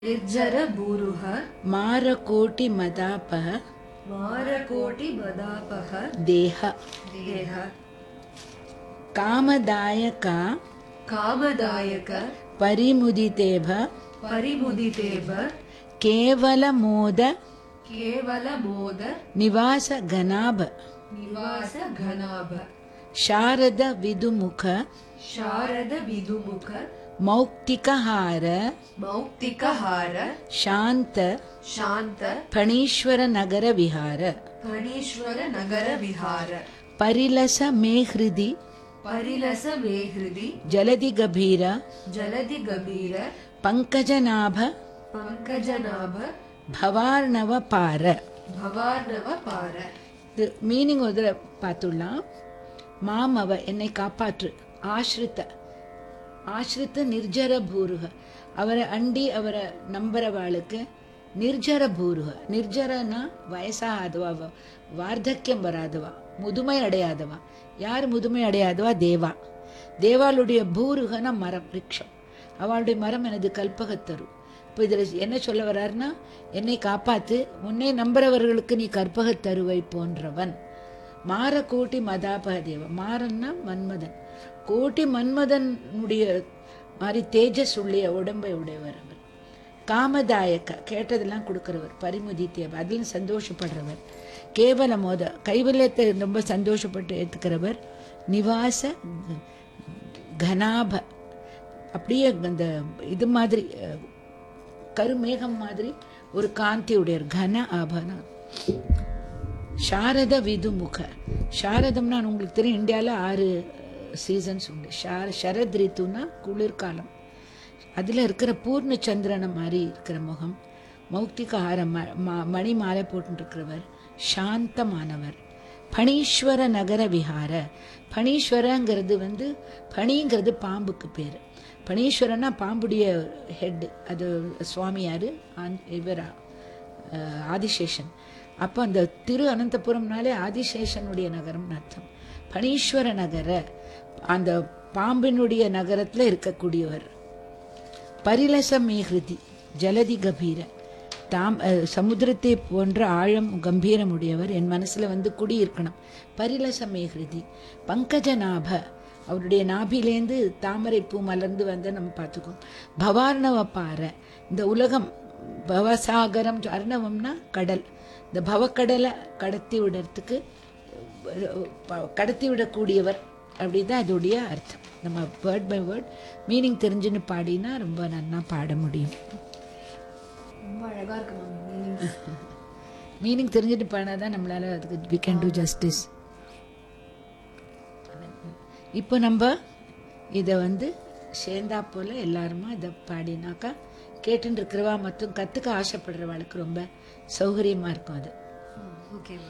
ನಿರ್ಜರ ಭೂರುಹ ಮಾರಕೋಟಿ ಮದಾಪ ಮಾರಕೋಟಿ ಮದಾಪಹ ದೇಹ ದೇಹ ಕಾಮದಾಯಕ ಕಾಮದಾಯಕ ಪರಿಮುದಿತೇಭ ಪರಿಮುದಿತೇವ ಕೇವಲ ಮೋದ ಕೇವಲ ಮೋದ ನಿವಾಸ ಘನಾಭ ನಿವಾಸ ಘನಾಭ ಶಾರದ ವಿದುಮುಖ ಶಾರದ ವಿದುಮುಖ ಮೌಕ್ತಿಕಹಾರ ಮೌಕ್ತಿಕ ಹಾರ ಶಾಂತ ಶಾಂತ ಫಣೀಶ್ವರ ನಗರ ವಿಹಾರ ಫಣೀಶ್ವರ ನಗರ ವಿಹಾರ ಪರಿಲಸ ಮೇ ಹೃದಿ ಪರಿಲಸ ಮೇ ಹೃದಿ ಜಲದಿ ಗಭೀರ ಜಲದಿ ಗಭೀರ ಪಂಕಜನಾಭ ಪಂಕಜನಾಭ ಭವಾರ್ಣವ ಪಾರ ಭವಾರ್ಣವ ಪಾರ இது மீனிங் ஒரு தடவை பார்த்துடலாம் மாமவ என்னை காப்பாற்று ஆஷ்ரித்த ஆஷ்ரித்த நிர்ஜர பூருக அவரை அண்டி அவரை நம்புறவாளுக்கு நிர்ஜர பூருக நிர்ஜரனா வயசாகாதவா வ- வார்த்தக்கியம் வராதவா முதுமை அடையாதவா யார் முதுமை அடையாதவா தேவா தேவாளுடைய பூருகனா மரம் ரிக்ஷம் அவளுடைய மரம் எனது கல்பகத்தரு இப்போ இதில் என்ன சொல்ல வர்றாருன்னா என்னை காப்பாத்து உன்னை நம்புறவர்களுக்கு நீ கற்பகத் தருவை போன்றவன் மார கோட்டி மதாபக தேவ மாறன்னா மன்மதன் கோட்டி மன்மதனுடைய மாதிரி தேஜஸ் உடைய உடம்பை உடையவர் அவர் காமதாயக்க கேட்டதெல்லாம் கொடுக்கிறவர் பரிமுதி தேவ அதிலும் சந்தோஷப்படுறவர் கேவல மோத கைவல்யத்தை ரொம்ப சந்தோஷப்பட்டு ஏத்துக்கிறவர் நிவாச கனாப அப்படியே அந்த இது மாதிரி அஹ், கருமேகம் மாதிரி ஒரு காந்தி உடையர் கன ஆபரணம் சாரத விதுமுக சாரதம்னா உங்களுக்கு தெரியும் இந்தியாவில் ஆறு சீசன்ஸ் உண்டு ஷார சரத் ரித்துனா குளிர்காலம் அதில் இருக்கிற பூர்ண சந்திரனை மாதிரி இருக்கிற முகம் மௌக்திக ஆரம் ம- ம- மணி மாலை போட்டுருக்கிறவர் சாந்தமானவர் பணீஸ்வர நகர விஹார பணீஸ்வரங்கிறது வந்து பணிங்கிறது பாம்புக்கு பேர் பணீஸ்வரனா பாம்புடைய ஹெட் அது சுவாமி யாரு ஆஞ்- இவரா அஹ், ஆதிசேஷன் அப்போ அந்த திரு அனந்தபுரம்னாலே ஆதிசேஷனுடைய நகரம்னு அர்த்தம் பணீஸ்வர நகர அந்த பாம்பினுடைய நகரத்தில் இருக்கக்கூடியவர் பரிலச மேகிருதி ஜலதி கபீர தாம் அஹ், சமுத்திரத்தை போன்ற ஆழம் கம்பீரம் உடையவர் என் மனசுல வந்து குடியிருக்கணும் பரிலச மேகிருதி பங்கஜநாப அவருடைய நாபிலேந்து தாமரை பூ மலர்ந்து வந்து நம்ம பார்த்துக்கோம் பவார்ணவ பாறை இந்த உலகம் பவசாகரம் அர்ணவம்னா கடல் இந்த பவக்கடலை கடத்தி விடுறதுக்கு ப- கடத்தி விடக்கூடியவர் அப்படிதான் அதோடைய அர்த்தம் நம்ம வேர்ட் பை வேர்ட் மீனிங் தெரிஞ்சுன்னு பாடினா ரொம்ப நன்னா பாட முடியும் ரொம்ப அழகா இருக்கு மாமி மீனிங் தெரிஞ்சுட்டு பாடினா தான் நம்மளால அதுக்கு வி கேன் டூ ஜஸ்டிஸ் இப்போ நம்ம இதை வந்து சேர்ந்தா போல எல்லாருமா இதை பாடினாக்கா கேட்டுன்னு இருக்கிறவா மற்றும் கற்றுக்க ஆசைப்படுறவாளுக்கு ரொம்ப சௌகரியமா இருக்கும் அது ஓகே